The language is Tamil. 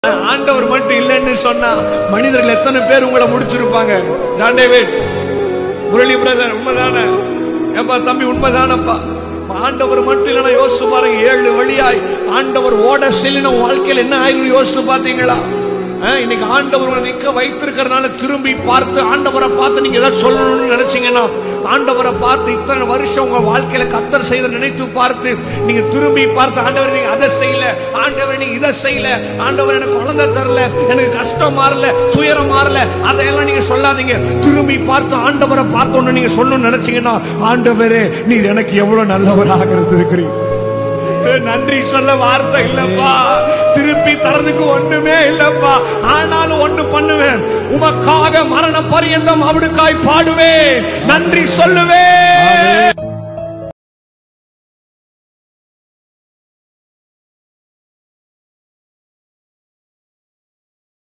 ஆண்டவர் மட்டும் இல்லைன்னு சொன்னா மனிதர்கள் எத்தனை பேர் உங்களை முடிச்சிருப்பாங்க ஜாண்டேவேட் முரளி பிரதர் உண்மைதானே ஏப்பா தம்பி உண்மைதானப்பா ஆண்டவர் மட்டும் இல்லைன்னா யோசிச்சு பாருங்க ஏழு வழியாய் ஆண்டவர் ஓட செல்லின வாழ்க்கையில் என்ன ஆயிரும் யோசிச்சு பாத்தீங்களா ஆ, இன்னைக்கு ஆண்டவர் உங்களை நிக்க வைத்திருக்கிறதுனால திரும்பி பார்த்து ஆண்டவரை பார்த்து நீங்க ஏதாவது சொல்லணும்னு நினைச்சீங்கன்னா ஆண்டவரை பார்த்து இத்தனை வருஷம் உங்க வாழ்க்கையில கத்தர் செய்த நினைத்து பார்த்து நீங்க திரும்பி பார்த்து ஆண்டவர் நீங்க அதை செய்யல ஆண்டவர் நீங்க இதை செய்யல ஆண்டவர் எனக்கு குழந்தை தரல எனக்கு கஷ்டம் மாறல துயரம் மாறல அதையெல்லாம் நீங்க சொல்லாதீங்க திரும்பி பார்த்து ஆண்டவரை பார்த்தோன்னு நீங்க சொல்லணும்னு நினைச்சீங்கன்னா ஆண்டவரே நீர் எனக்கு எவ்வளவு நல்லவராக இருந்திருக்கிறீங்க நன்றி சொல்ல வார்த்தை இல்லப்பா திருப்பி தரதுக்கு ஒண்ணுமே இல்லப்பா ஆனாலும் ஒண்ணு பண்ணுவேன் உமக்காக மரண பரியந்தம் அவனுக்காய் பாடுவேன் நன்றி சொல்லுவேன்